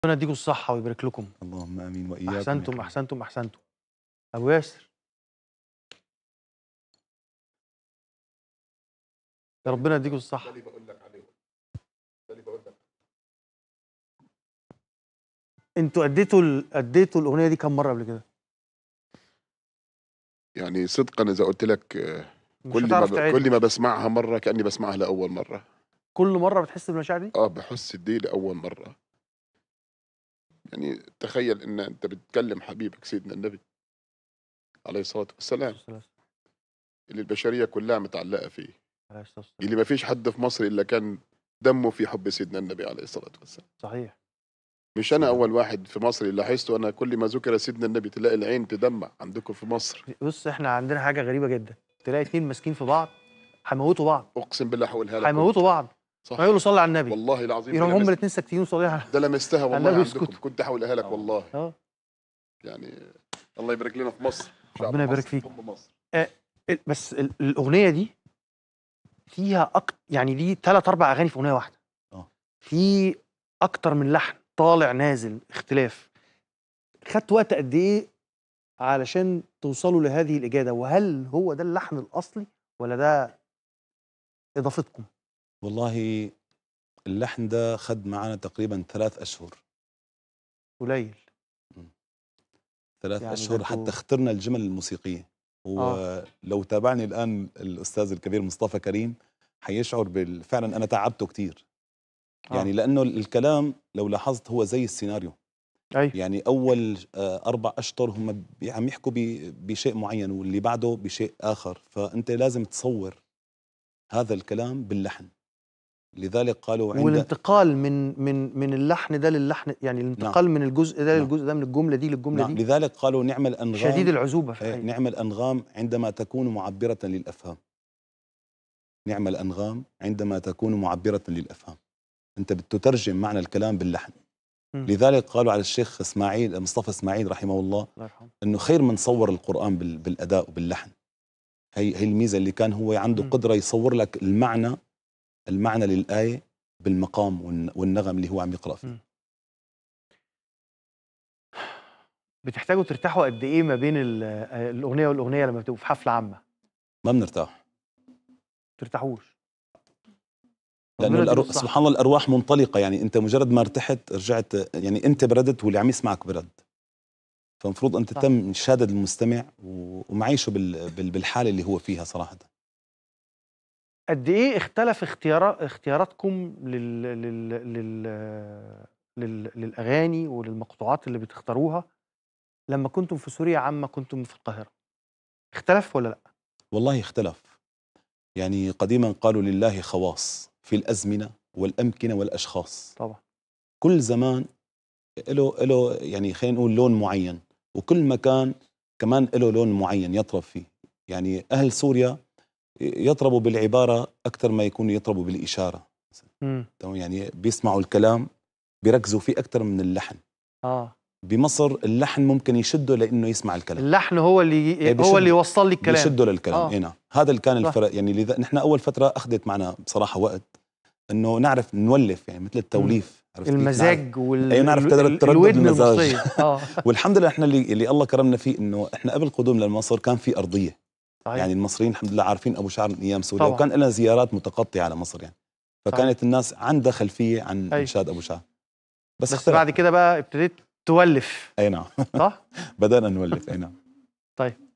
ربنا يديكم الصحة ويبارك لكم اللهم امين واياكم أحسنتم يا أحسنتم أحسنتم أبو ياسر يا ربنا يديكم الصحة انتوا اديتوا ال- اديتوا الأغنية دي كم مرة قبل كده؟ يعني صدقا اذا قلت لك آه، مش كل ما هتعرف ب... تعد كل ما بسمعها مره كاني بسمعها لاول مره كل مرة بتحس بالمشاعر دي؟ اه بحس دي لاول مره يعني تخيل ان انت بتكلم حبيبك سيدنا النبي عليه الصلاه والسلام اللي البشريه كلها متعلقه فيه عليه الصلاة والسلام. اللي ما فيش حد في مصر الا كان دمه في حب سيدنا النبي عليه الصلاه والسلام صحيح مش انا اول واحد في مصر اللي لاحظته انا كل ما ذكر سيدنا النبي تلاقي العين تدمع عندكم في مصر بص احنا عندنا حاجة غريبة جدا تلاقي اتنين ماسكين في بعض هيموتوا بعض اقسم بالله هقولها لك هيموتوا بعض صح هيقولوا صلي على النبي والله العظيم ده يروحوا هم لمست- الاتنين ساكتين وصلي على ده لمستها والله النبي عندكم يسكت. كنت هقولها لك والله اه يعني الله يبارك لنا في مصر شعب ربنا يبارك مصر، فيك. حب مصر ال- بس ال- الاغنيه دي فيها أك... يعني دي ثلاث اربع اغاني في اغنيه واحده آه. في اكتر من لحن طالع نازل اختلاف خدت وقت قد ايه علشان توصلوا لهذه الاجاده وهل هو ده اللحن الاصلي ولا ده اضافتكم والله اللحن ده خد معنا تقريبا ثلاث اشهر قليل ثلاث يعني اشهر ده حتى انتوا- اخترنا الجمل الموسيقيه ولو تابعني الان الاستاذ الكبير مصطفى كريم حيشعر بال... فعلا انا تعبته كثير آه. يعني لانه الكلام لو لاحظت هو زي السيناريو اي يعني اول آه، اربع اشطر هم بي- عم يحكوا ب- بشيء معين واللي بعده بشيء اخر فانت لازم تصور هذا الكلام باللحن لذلك قالوا عند والانتقال من من من اللحن ده للحن يعني الانتقال من الجزء ده نعم. للجزء ده من الجمله دي للجمله نعم دي لذلك قالوا نعمل انغام شديد العذوبه في إيه، الحقيقة. نعمل انغام عندما تكون معبره للافهام نعمل انغام عندما تكون معبره للافهام انت بتترجم معنى الكلام باللحن مم. لذلك قالوا على الشيخ اسماعيل مصطفى اسماعيل رحمه الله الله يرحمه انه خير من صور القران بال- بالاداء وباللحن هي هي الميزه اللي كان هو عنده مم. قدره يصور لك المعنى المعنى للايه بالمقام والن- والنغم اللي هو عم يقرا فيه مم. بتحتاجوا ترتاحوا قد ايه ما بين ال- آه، الاغنيه والاغنيه لما بتبقوا في حفله عامه ما بنرتاح ما ترتاحوش لانه ربنا الأرو... يديله الصحة. سبحان الله الارواح منطلقه يعني انت مجرد ما ارتحت رجعت يعني انت بردت واللي عم يسمعك برد فالمفروض انت صح. تم شادد المستمع و... ومعيشه بال... بال... بالحاله اللي هو فيها صراحه قد ايه اختلف اختيارات اختياراتكم لل... لل... لل... لل... للاغاني وللمقطوعات اللي بتختاروها لما كنتم في سوريا عما كنتم في القاهره اختلف ولا لا والله اختلف يعني قديما قالوا لله خواص في الازمنه والامكنه والاشخاص طبعا كل زمان له له يعني خلينا نقول لون معين وكل مكان كمان له لون معين يطرب فيه يعني اهل سوريا يطربوا بالعباره اكثر ما يكونوا يطربوا بالاشاره امم تمام يعني بيسمعوا الكلام بيركزوا فيه اكثر من اللحن اه بمصر اللحن ممكن يشده لانه يسمع الكلام اللحن هو اللي إيه، هو بيشد- اللي يوصل لي الكلام بيشده للكلام آه. آه. نعم هذا اللي كان صح. الفرق يعني لذا نحن اول فتره اخذت معنا بصراحه وقت انه نعرف نولف يعني مثل التوليف عرفت كيف؟ نعرف- المزاج وال أيوة، نعرف ال- قدر ال- التردد الودن المزاج. المصريه اه والحمد لله احنا اللي, اللي الله كرمنا فيه انه احنا قبل قدومنا لمصر كان في ارضيه صحيح. يعني المصريين الحمد لله عارفين ابو شعر من ايام سوريا طبعاً. وكان لنا زيارات متقطعه على مصر يعني فكانت الناس عندها خلفيه عن أيوة. انشاد ابو شعر بس, بس اختلف بعد كده بقى ابتديت تولف اي نعم صح بدانا نولف اي نعم